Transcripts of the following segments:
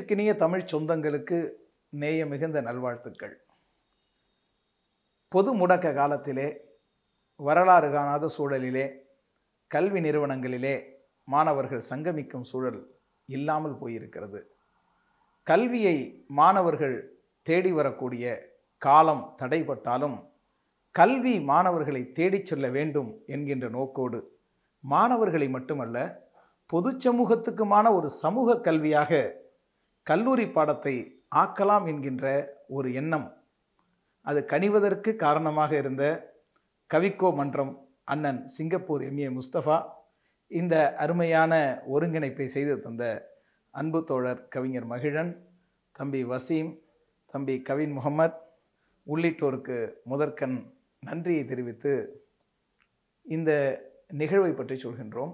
நெஞ்சுக்கினிய தமிழ் சொந்தங்களுக்கு நேய மிகுந்த நல்வாழ்த்துக்கள் பொது முடக்க காலத்திலே வரலாறு காணாத சூழலிலே கல்வி நிறுவனங்களிலே மாணவர்கள் சங்கமிக்கும் சூழல் இல்லாமல் போயிருக்கிறது கல்வியை மாணவர்கள் தேடி வரக்கூடிய காலம் தடைப்பட்டாலும் கல்வி மாணவர்களை தேடிச் செல்ல வேண்டும் என்கின்ற நோக்கோடு மாணவர்களை மட்டுமல்ல பொது சமூகத்துக்குமான ஒரு சமூக கல்வியாக கல்லூரி பாடத்தை ஆக்கலாம் என்கின்ற ஒரு எண்ணம் அது கனிவதற்கு காரணமாக இருந்த கவிக்கோ மன்றம் அண்ணன் சிங்கப்பூர் எம்ஏ முஸ்தபா இந்த அருமையான ஒருங்கிணைப்பை செய்து தந்த அன்பு தோழர் கவிஞர் மகிழன் தம்பி வசீம் தம்பி கவின் முகமத் உள்ளிட்டோருக்கு முதற்கண் நன்றியை தெரிவித்து இந்த நிகழ்வை பற்றி சொல்கின்றோம்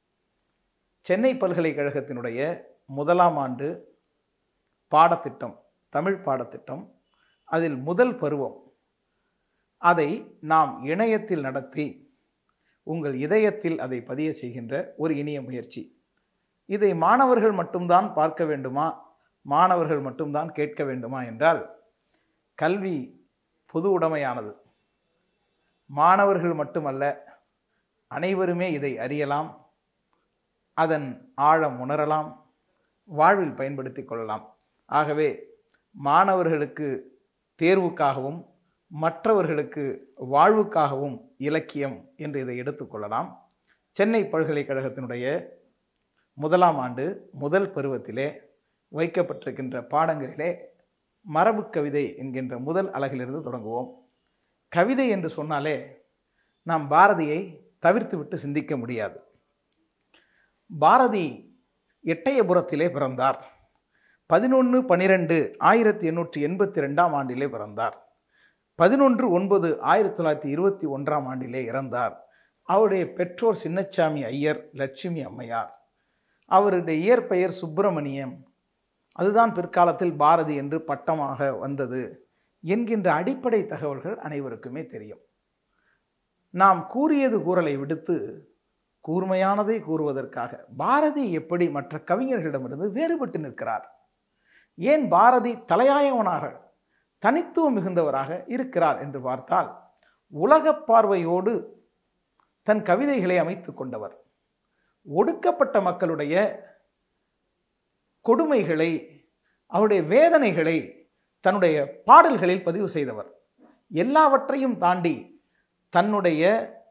சென்னை பல்கலைக்கழகத்தினுடைய முதலாம் ஆண்டு பாடத்திட்டம் தமிழ் பாடத்திட்டம் அதில் முதல் பருவம் அதை நாம் இணையத்தில் நடத்தி உங்கள் இதயத்தில் அதை பதிய செய்கின்ற ஒரு இனிய முயற்சி இதை மாணவர்கள் மட்டும்தான் பார்க்க வேண்டுமா மாணவர்கள் மட்டும்தான் கேட்க வேண்டுமா என்றால் கல்வி பொது உடைமையானது மாணவர்கள் மட்டுமல்ல அனைவருமே இதை அறியலாம் அதன் ஆழம் உணரலாம் வாழ்வில் பயன்படுத்தி கொள்ளலாம் ஆகவே மாணவர்களுக்கு தேர்வுக்காகவும் மற்றவர்களுக்கு வாழ்வுக்காகவும் இலக்கியம் என்று இதை எடுத்துக்கொள்ளலாம் சென்னை பல்கலைக்கழகத்தினுடைய முதலாம் ஆண்டு முதல் பருவத்திலே வைக்கப்பட்டிருக்கின்ற பாடங்களிலே மரபு கவிதை என்கின்ற முதல் அலகிலிருந்து தொடங்குவோம் கவிதை என்று சொன்னாலே நாம் பாரதியை தவிர்த்துவிட்டு சிந்திக்க முடியாது பாரதி எட்டயபுரத்திலே பிறந்தார் பதினொன்று பனிரெண்டு ஆயிரத்தி எண்ணூற்றி எண்பத்தி ரெண்டாம் ஆண்டிலே பிறந்தார் பதினொன்று ஒன்பது ஆயிரத்தி தொள்ளாயிரத்தி இருபத்தி ஒன்றாம் ஆண்டிலே இறந்தார் அவருடைய பெற்றோர் சின்னச்சாமி ஐயர் லட்சுமி அம்மையார் அவருடைய இயற்பெயர் சுப்பிரமணியம் அதுதான் பிற்காலத்தில் பாரதி என்று பட்டமாக வந்தது என்கின்ற அடிப்படை தகவல்கள் அனைவருக்குமே தெரியும் நாம் கூறியது கூறலை விடுத்து கூர்மையானதை கூறுவதற்காக பாரதி எப்படி மற்ற கவிஞர்களிடமிருந்து வேறுபட்டு நிற்கிறார் ஏன் பாரதி தலையாயவனாக தனித்துவம் மிகுந்தவராக இருக்கிறார் என்று பார்த்தால் உலக பார்வையோடு தன் கவிதைகளை அமைத்து கொண்டவர் ஒடுக்கப்பட்ட மக்களுடைய கொடுமைகளை அவருடைய வேதனைகளை தன்னுடைய பாடல்களில் பதிவு செய்தவர் எல்லாவற்றையும் தாண்டி தன்னுடைய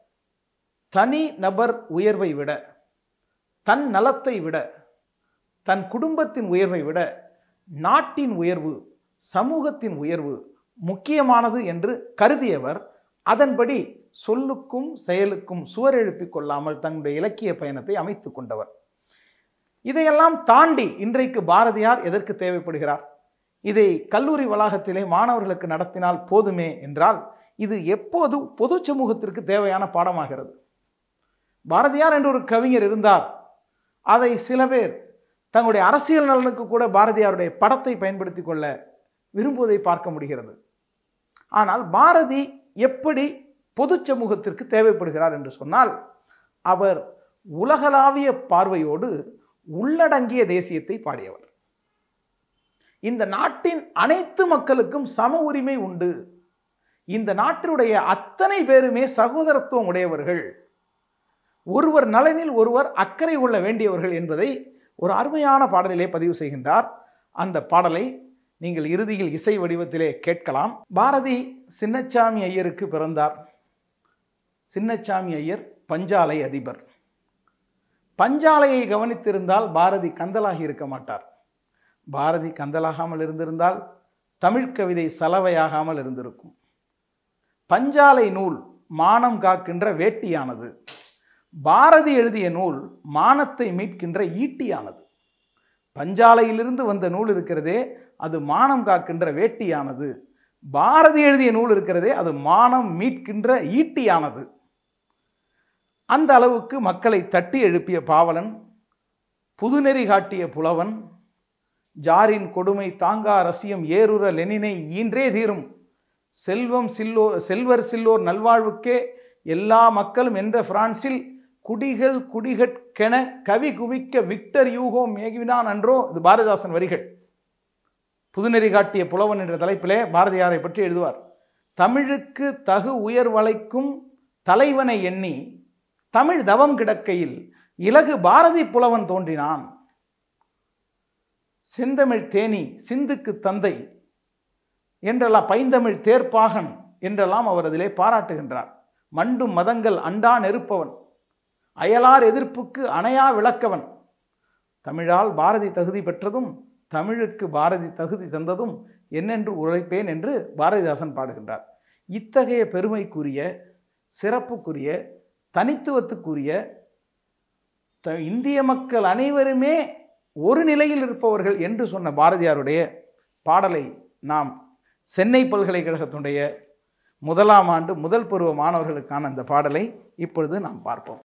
தனி நபர் உயர்வை விட தன் நலத்தை விட தன் குடும்பத்தின் உயர்வை விட நாட்டின் உயர்வு சமூகத்தின் உயர்வு முக்கியமானது என்று கருதியவர் அதன்படி சொல்லுக்கும் செயலுக்கும் சுவர் எழுப்பிக் கொள்ளாமல் தன்னுடைய இலக்கிய பயணத்தை அமைத்து கொண்டவர் இதையெல்லாம் தாண்டி இன்றைக்கு பாரதியார் எதற்கு தேவைப்படுகிறார் இதை கல்லூரி வளாகத்திலே மாணவர்களுக்கு நடத்தினால் போதுமே என்றால் இது எப்போது பொது சமூகத்திற்கு தேவையான பாடமாகிறது பாரதியார் என்ற ஒரு கவிஞர் இருந்தார் அதை சில பேர் தங்களுடைய அரசியல் நலனுக்கு கூட பாரதியாருடைய படத்தை பயன்படுத்தி கொள்ள விரும்புவதை பார்க்க முடிகிறது ஆனால் பாரதி எப்படி பொது சமூகத்திற்கு தேவைப்படுகிறார் என்று சொன்னால் அவர் உலகளாவிய பார்வையோடு உள்ளடங்கிய தேசியத்தை பாடியவர் இந்த நாட்டின் அனைத்து மக்களுக்கும் சம உரிமை உண்டு இந்த நாட்டினுடைய அத்தனை பேருமே சகோதரத்துவம் உடையவர்கள் ஒருவர் நலனில் ஒருவர் அக்கறை கொள்ள வேண்டியவர்கள் என்பதை ஒரு அருமையான பாடலிலே பதிவு செய்கின்றார் அந்த பாடலை நீங்கள் இறுதியில் இசை வடிவத்திலே கேட்கலாம் பாரதி சின்னச்சாமி ஐயருக்கு பிறந்தார் சின்னச்சாமி ஐயர் பஞ்சாலை அதிபர் பஞ்சாலையை கவனித்திருந்தால் பாரதி கந்தலாகி இருக்க மாட்டார் பாரதி கந்தலாகாமல் இருந்திருந்தால் தமிழ் கவிதை சலவையாகாமல் இருந்திருக்கும் பஞ்சாலை நூல் மானம் காக்கின்ற வேட்டியானது பாரதி எழுதிய நூல் மானத்தை மீட்கின்ற ஈட்டியானது பஞ்சாலையிலிருந்து வந்த நூல் இருக்கிறதே அது மானம் காக்கின்ற வேட்டியானது பாரதி எழுதிய நூல் இருக்கிறதே அது மானம் மீட்கின்ற ஈட்டியானது அந்த அளவுக்கு மக்களை தட்டி எழுப்பிய பாவலன் புதுநெறி காட்டிய புலவன் ஜாரின் கொடுமை தாங்கா ரசியம் ஏறுற லெனினை ஈன்றே தீரும் செல்வம் சில்லோ செல்வர் சில்லோர் நல்வாழ்வுக்கே எல்லா மக்களும் என்ற பிரான்சில் குடிகள் குடிகட்கென கவி குவிக்க விக்டர் யூகோ மேகினான் அன்றோ இது பாரதிதாசன் வரிகள் புதுநெறி காட்டிய புலவன் என்ற தலைப்பிலே பாரதியாரை பற்றி எழுதுவார் தமிழுக்கு தகு உயர்வளைக்கும் தலைவனை எண்ணி தமிழ் தவம் கிடக்கையில் இலகு பாரதி புலவன் தோன்றினான் செந்தமிழ் தேனி சிந்துக்கு தந்தை என்றெல்லாம் பைந்தமிழ் தேர்ப்பாகன் என்றெல்லாம் அவர் அதிலே பாராட்டுகின்றார் மண்டும் மதங்கள் அண்டா நெருப்பவன் அயலார் எதிர்ப்புக்கு அணையா விளக்கவன் தமிழால் பாரதி தகுதி பெற்றதும் தமிழுக்கு பாரதி தகுதி தந்ததும் என்னென்று உழைப்பேன் என்று பாரதிதாசன் பாடுகின்றார் இத்தகைய பெருமைக்குரிய சிறப்புக்குரிய தனித்துவத்துக்குரிய த இந்திய மக்கள் அனைவருமே ஒரு நிலையில் இருப்பவர்கள் என்று சொன்ன பாரதியாருடைய பாடலை நாம் சென்னை பல்கலைக்கழகத்தினுடைய முதலாம் ஆண்டு முதல் பருவ மாணவர்களுக்கான அந்த பாடலை இப்பொழுது நாம் பார்ப்போம்